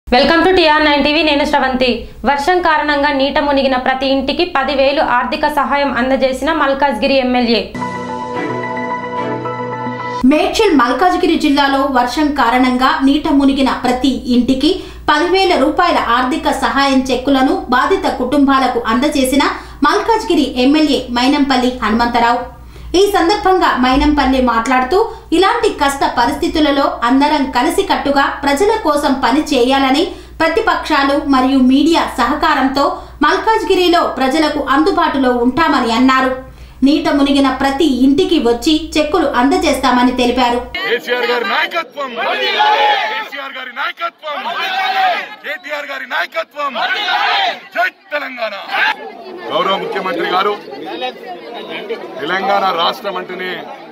welcome to TR nine TV నేను శ్రవంతి వర్షం కారణంగా నీట మునిగిన ప్రతి ఇంటికి పదివేలు ఆర్థిక సహాయం అందజేసిన మల్కాజ్గిరి ఎమ్మెల్యే మేడ్చల్ మల్కాజ్గిరి జిల్లాలో వర్షం కారణంగా నీట మునిగిన ప్రతి ఇంటికి పదివేల రూపాయల ఆర్థిక సహాయం చెక్కులను బాధిత కుటుంబాలకు అందజేసిన మల్కాజ్గిరి ఎమ్మెల్యే మైనంపల్లి హనుమంతరావు ఈ సందర్భంగా మైనంపల్లి మాట్లాడుతూ ఇలాంటి కష్ట పరిస్థితులలో అందరం కలిసికట్టుగా ప్రజల కోసం పని చేయాలని ప్రతిపక్షాలు మరియు మీడియా సహకారంతో మల్కాజ్గిరిలో ప్రజలకు అందుబాటులో ఉంటామని అన్నారు నీట మునిగిన ప్రతి ఇంటికి వచ్చి చెక్కులు అందజేస్తామని తెలిపారు కేసీఆర్ గారి నాయకత్వం కేసీఆర్ గారి నాయకత్వం కేటీఆర్ గారి నాయకత్వం జై తెలంగాణ గౌరవ ముఖ్యమంత్రి గారు తెలంగాణ రాష్ట్రం అంటేనే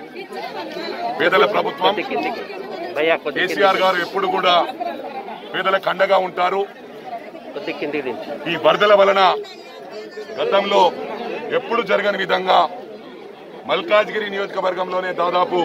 పేదల ప్రభుత్వం భయ్యా కొద్ది కేసీఆర్ గారు ఎప్పుడు కూడా పేదలకు అండగా ఉంటారు కొద్ది కిందికి దించు ఈ వరదల వలన గతంలో ఎప్పుడు జరగని విధంగా మల్కాజ్గిరి నియోజకవర్గంలోనే దాదాపు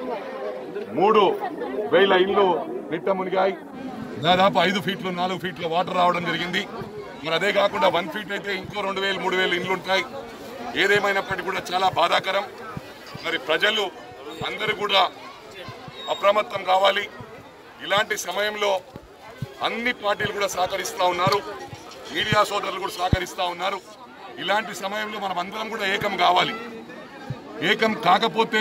మూడు వేల ఇళ్లు నిట్ట మునిగాయి దాదాపు ఐదు ఫీట్లు నాలుగు ఫీట్ల వాటర్ రావడం జరిగింది మరి అదే కాకుండా వన్ ఫీట్ అయితే ఇంకో రెండు వేలు మూడు వేలు ఇండ్లు ఉంటాయి ఏదేమైనప్పటికీ కూడా చాలా బాధాకరం మరి ప్రజలు అందరూ కూడా అప్రమత్తం కావాలి ఇలాంటి సమయంలో అన్ని పార్టీలు కూడా సహకరిస్తూ ఉన్నారు మీడియా సోదరులు కూడా సహకరిస్తూ ఉన్నారు ఇలాంటి సమయంలో మనం అందరం కూడా ఏకం కావాలి ఏకం కాకపోతే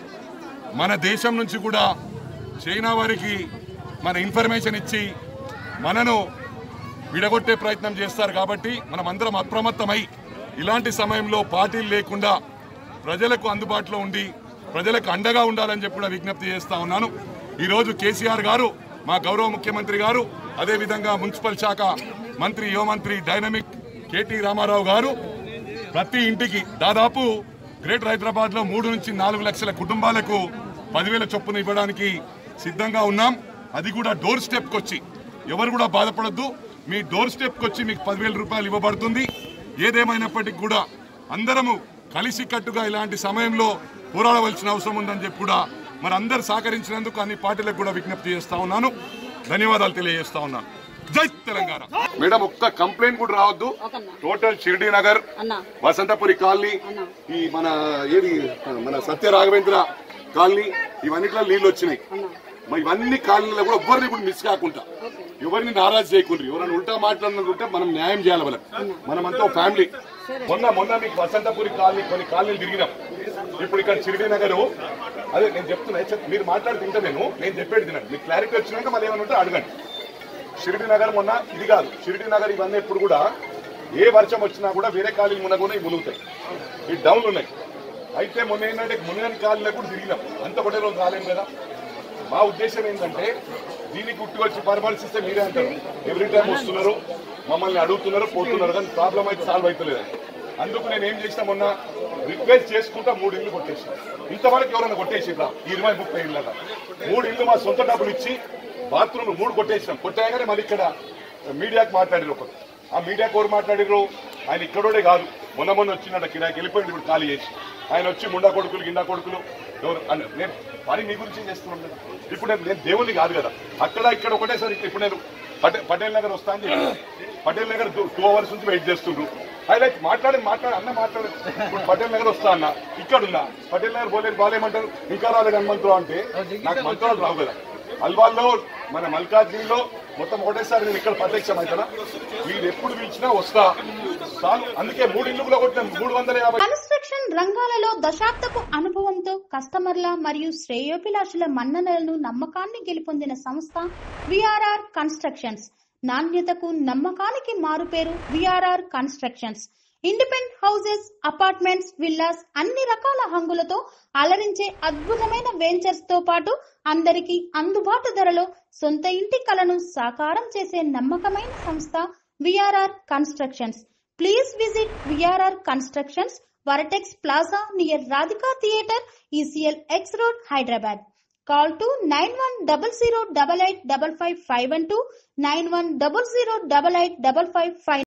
మన దేశం నుంచి కూడా చైనా వారికి మన ఇన్ఫర్మేషన్ ఇచ్చి మనను విడగొట్టే ప్రయత్నం చేస్తారు కాబట్టి మనం అందరం అప్రమత్తమై ఇలాంటి సమయంలో పార్టీలు లేకుండా ప్రజలకు అందుబాటులో ఉండి ప్రజలకు అండగా ఉండాలని చెప్పి కూడా విజ్ఞప్తి చేస్తా ఉన్నాను ఈరోజు కేసీఆర్ గారు మా గౌరవ ముఖ్యమంత్రి గారు అదేవిధంగా మున్సిపల్ శాఖ మంత్రి యువమంత్రి డైనమిక్ కేటీ రామారావు గారు ప్రతి ఇంటికి దాదాపు గ్రేటర్ హైదరాబాద్ లో మూడు నుంచి నాలుగు లక్షల కుటుంబాలకు పదివేల చొప్పున ఇవ్వడానికి సిద్ధంగా ఉన్నాం అది కూడా డోర్ స్టెప్కి వచ్చి ఎవరు కూడా బాధపడద్దు మీ డోర్ స్టెప్కి వచ్చి మీకు పదివేల రూపాయలు ఇవ్వబడుతుంది ఏదేమైనప్పటికీ కూడా అందరము కలిసికట్టుగా ఇలాంటి సమయంలో పోరాడవలసిన అవసరం ఉందని చెప్పి కూడా మరి అందరు సహకరించినందుకు అన్ని పార్టీలకు కూడా విజ్ఞప్తి చేస్తా ఉన్నాను ధన్యవాదాలు తెలియజేస్తా ఉన్నాను జై తెలంగాణ మేడం ఒక్క కంప్లైంట్ కూడా రావద్దు టోటల్ షిర్డీ నగర్ వసంతపురి కాలనీ ఈ మన ఏది మన సత్య రాఘవేంద్ర కాలనీ ఇవన్నిట్లో నీళ్ళు వచ్చినాయి మరి ఇవన్నీ కాలనీలో కూడా ఎవరిని కూడా మిస్ కాకుండా ఎవరిని నారాజు చేయకుండా ఎవరైనా ఉల్టా మాట్లాడినట్టుంటే మనం న్యాయం చేయాలి వాళ్ళకి మనమంతా ఒక ఫ్యామిలీ మొన్న మొన్న మీకు వసంతపురి కాలనీ కొన్ని కాలనీలు తిరిగినాం ఇప్పుడు ఇక్కడ చిరిడి నగర్ అదే నేను చెప్తున్నా చెప్- మీరు మాట్లాడుతుంటే నేను నేను చెప్పేది తినండి మీకు క్లారిటీ వచ్చినాక మళ్ళీ ఏమైనా ఉంటే అడగండి షిరిడి నగర్ మొన్న ఇది కాదు షిరిడి నగర్ ఇవన్నీ ఎప్పుడు కూడా ఏ వర్షం వచ్చినా కూడా వేరే కాలనీ మున కూడా ఇవి మునుగుతాయి ఈ డౌన్లు ఉన్నాయి అయితే మొన్న ఏంటంటే మునగని కాలనీలో కూడా తిరిగినాం అంత ఒకటే రోజు రాలేం కదా మా ఉద్దేశం ఏంటంటే దీన్ని గుర్తు వచ్చి పరామర్శిస్తే మీరే అంటారు ఎవ్రీ టైం వస్తున్నారు మమ్మల్ని అడుగుతున్నారు పోతున్నారు కానీ ప్రాబ్లం అయితే సాల్వ్ అవుతలేదు అందుకు నేను ఏం చేసిన మొన్న రిక్వెస్ట్ చేసుకుంటా మూడు ఇల్లు కొట్టేసిన ఇంతవరకు ఎవరైనా కొట్టేసిరా ఈ ఇరవై ముప్పై ఇళ్ళ మూడు ఇల్లు మా సొంత డబ్బులు ఇచ్చి బాత్రూమ్ మూడు కొట్టేసినాం కొట్టాయగానే మళ్ళీ ఇక్కడ మీడియాకి మాట్లాడిరు ఒకరు ఆ మీడియాకి ఎవరు మాట్లాడిరు ఆయన ఇక్కడోడే కాదు మొన్న మొన్న వచ్చినట్టు కిరాకి వెళ్ళిపోయింది ఇప్పుడు ఖాళీ చేసి ఆయన వచ్చి ముండా కొడుకులు గిండా కొడుకులు ఎవరు అని నేను పని మీ గురించి చేస్తున్నాను కదా ఇప్పుడు నేను నేను దేవుని కాదు కదా అక్కడ ఇక్కడ ఒకటేసారి ఇప్పుడు నేను పటేల్ పటేల్ నగర్ వస్తా అని చెప్పి పటేల్ నగర్ టూ అవర్స్ నుంచి వెయిట్ చేస్తుండ్రు హైలైట్ మాట్లాడి మాట్లాడి అన్న మాట్లాడి ఇప్పుడు పటేల్ నగర్ వస్తా అన్న ఇక్కడ ఉన్నా పటేల్ నగర్ పోలేదు బాలేమంటారు ఇంకా రాలేదు హనుమంతరావు అంటే నాకు మంత్రాలు రావు కదా అల్వాల్లో మన మల్కాజ్గిరిలో మొత్తం ఒకటేసారి నేను ఇక్కడ ప్రత్యక్షం అవుతానా మీరు ఎప్పుడు పిలిచినా వస్తా చాలు అందుకే మూడు ఇల్లు కూడా కొట్టిన మూడు వందల యాభై కన్స్ట్రక్షన్ రంగాలలో దశాబ్దపు అనుభవంతో కస్టమర్ల మరియు శ్రేయోభిలాషుల మన్ననలను నమ్మకాన్ని గెలుపొందిన సంస్థ విఆర్ఆర్ కన్స్ట్రక్షన్స్ నాణ్యతకు నమ్మకానికి మారుపేరు VRR constructions independent houses apartments villas అన్ని రకాల హంగులతో అలరించే అద్భుతమైన వెంచర్స్ తో పాటు అందరికీ అందుబాటు ధరలో సొంత ఇంటి కలను సాకారం చేసే నమ్మకమైన సంస్థ VRR constructions please visit VRR constructions Vertex plaza near Radhika theatre ECL X road Hyderabad call to nine one double zero double eight double five five one two nine one double zero double eight double five five